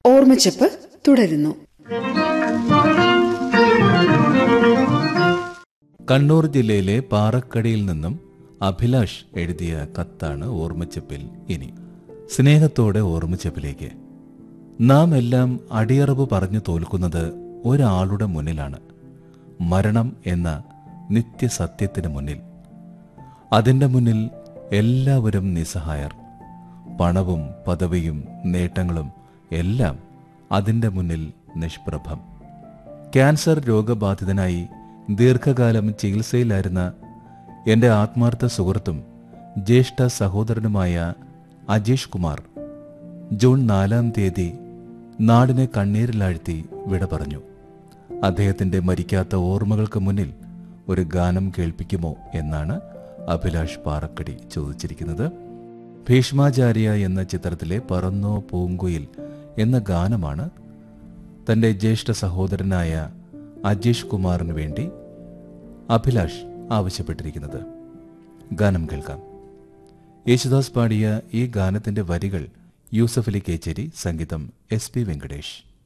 ഓർമ്മച്ചപ്പ് തുടരുന്നു കണ്ണൂർ ജില്ലയിലെ പാറക്കടിയിൽ നിന്നും അഭിലാഷ് എഴുതിയ കത്താണ് ഓർമ്മച്ചപ്പിൽ ഇനി സ്നേഹത്തോടെ ഓർമ്മച്ചപ്പിലേക്ക് നാം എല്ലാം അടിയറവ് പറഞ്ഞു തോൽക്കുന്നത് ഒരാളുടെ മുന്നിലാണ് മരണം എന്ന നിത്യസത്യത്തിന് മുന്നിൽ അതിൻ്റെ മുന്നിൽ എല്ലാവരും നിസ്സഹായർ പണവും പദവിയും നേട്ടങ്ങളും എല്ലാം അതിൻ്റെ മുന്നിൽ നിഷ്പ്രഭം ക്യാൻസർ രോഗബാധിതനായി ദീർഘകാലം ചികിത്സയിലായിരുന്ന എൻ്റെ ആത്മാർത്ഥ സുഹൃത്തും ജ്യേഷ്ഠ സഹോദരനുമായ അജേഷ് കുമാർ ജൂൺ നാലാം തീയതി നാടിനെ കണ്ണീരിലാഴ്ത്തി വിട പറഞ്ഞു അദ്ദേഹത്തിൻ്റെ മരിക്കാത്ത ഓർമ്മകൾക്ക് മുന്നിൽ ഒരു ഗാനം കേൾപ്പിക്കുമോ എന്നാണ് അഭിലാഷ് പാറക്കടി ചോദിച്ചിരിക്കുന്നത് ഭീഷ്മാചാര്യ എന്ന ചിത്രത്തിലെ പറന്നോ പൂങ്കുയിൽ എന്ന ഗാനമാണ് തന്റെ ജ്യേഷ്ഠ സഹോദരനായ അജേഷ് കുമാറിന് വേണ്ടി അഭിലാഷ് ആവശ്യപ്പെട്ടിരിക്കുന്നത് ഗാനം കേൾക്കാം യേശുദാസ് പാടിയ ഈ ഗാനത്തിന്റെ വരികൾ യൂസഫ് അലി കേച്ചേരി സംഗീതം എസ് പി വെങ്കടേഷ്